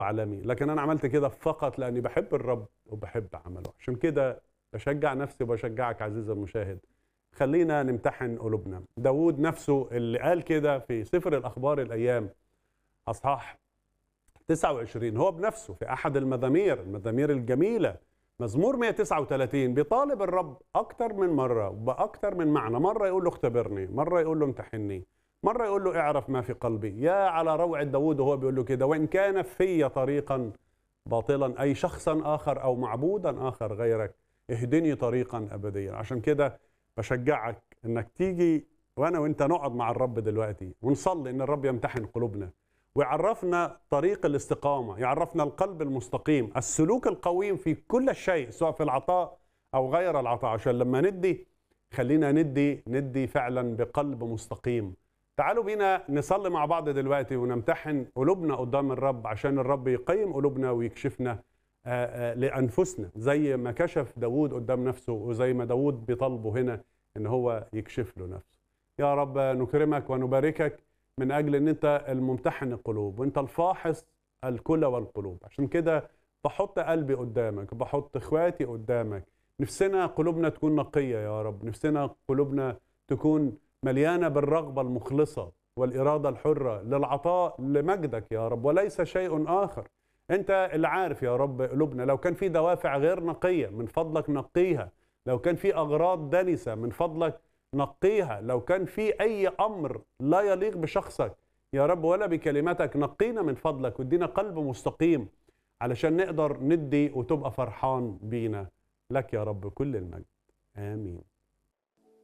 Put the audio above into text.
عالمي لكن انا عملت كده فقط لاني بحب الرب وبحب عمله عشان كده بشجع نفسي وبشجعك عزيزي المشاهد خلينا نمتحن قلوبنا داود نفسه اللي قال كده في سفر الاخبار الايام اصحاح 29 هو بنفسه في احد المزامير المزامير الجميله مزمور 139 بيطالب الرب اكتر من مره باكتر من معنى مره يقول له اختبرني مره يقول له امتحني مره يقول له اعرف ما في قلبي يا على روعه داود وهو بيقول له كده وان كان في طريقا باطلا اي شخصا اخر او معبودا اخر غيرك اهدني طريقا ابديا عشان كده بشجعك انك تيجي وانا وانت نقعد مع الرب دلوقتي ونصلي ان الرب يمتحن قلوبنا ويعرفنا طريق الاستقامة يعرفنا القلب المستقيم السلوك القويم في كل شيء سواء في العطاء أو غير العطاء عشان لما ندي خلينا ندي ندي فعلا بقلب مستقيم تعالوا بينا نصلي مع بعض دلوقتي ونمتحن قلوبنا قدام الرب عشان الرب يقيم قلوبنا ويكشفنا آآ آآ لأنفسنا زي ما كشف داود قدام نفسه وزي ما داود بيطالبه هنا ان هو يكشف له نفسه يا رب نكرمك ونباركك من اجل ان انت الممتحن القلوب وانت الفاحص الكلى والقلوب عشان كده بحط قلبي قدامك بحط اخواتي قدامك نفسنا قلوبنا تكون نقيه يا رب نفسنا قلوبنا تكون مليانه بالرغبه المخلصه والاراده الحره للعطاء لمجدك يا رب وليس شيء اخر انت اللي عارف يا رب قلوبنا لو كان في دوافع غير نقيه من فضلك نقيها لو كان في اغراض دنسه من فضلك نقيها لو كان في اي امر لا يليق بشخصك يا رب ولا بكلماتك نقينا من فضلك وادينا قلب مستقيم علشان نقدر ندي وتبقى فرحان بينا لك يا رب كل المجد امين